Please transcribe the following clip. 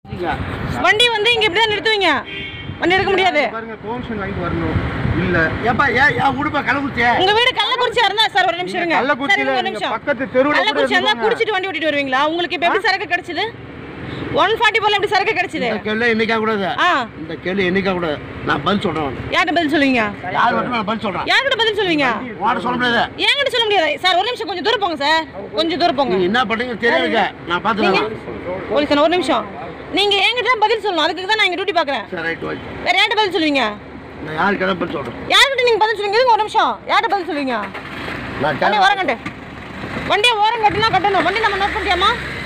வண்டி வந்து இங்க இப்படி தான் நிறுத்துவீங்க வண்டி எடுக்க முடியாது பாருங்க பெர்மிஷன் வாங்கிட்டு வரணும் இல்ல ஏப்பா ஏன் ஏன் உடுப்பா கள்ளக்குறிச்சி உங்க வீடு கள்ளக்குறிச்சியா இருந்தா சார் ஒரு நிமிஷம் இருங்க கள்ளக்குறிச்சியில சார், ஒரு நீங்க நிமிஷம் பக்கத்து தெருவுல கூட கள்ளக்குறிச்சியா இருந்தா இருந்துக்கோங்க. குடிச்சிட்டு வண்டி ஓட்டிட்டு வருவீங்களா உங்களுக்கு இப்ப எப்படி சரக்கு கிடைச்சது ஒன் ஃபார்ட்டி போல எப்படி சரக்கு கிடைச்சது இந்த கேள்வி என்னைக்கா கூடாது ஆ இந்த கேள்வி என்னைக்கா கூடாது நான் பதில் சொல்றேன் யார்கிட்ட பதில் சொல்லுவீங்க யார் மட்டும் நான் பதில் சொல்றேன் யார்கிட்ட பதில் சொல்லுவீங்க உன்கிட்ட சொல்ல முடியாது என்கிட்ட சொல்ல முடியாது சார் ஒரு நிமிஷம் கொஞ்சம் தூரம் போங்க சார் கொஞ்சம் தூரம் போங்க நீங்க என்ன பண்றீங்க தெரியாதுங்க நான் பாத்துக்கிறேன் போலீஸ் ஒரு நிமிஷம் நீங்க என்கிட்ட தான் பதில் சொல்லணும் அதுக்கு தான் நான் இங்க டியூட்டி பாக்குறேன் சரி ரைட் ஓகே வேற யார்கிட்ட பதில் சொல்லுவீங்க நான் யாருக்கு என்ன பதில் சொல்றேன் யார்கிட்ட நீங்க பதில் சொல்லுவீங்க இருங்க ஒரு நிமிஷம் யார்கிட்ட பதில் சொல்லுவீங்க நான் வண்டி ஓரம் கட்டு வண்டியை ஓரம் கட்டுனா கட்டணும் வண்டி நம்ம நோட் பண்ணிட்டியாமா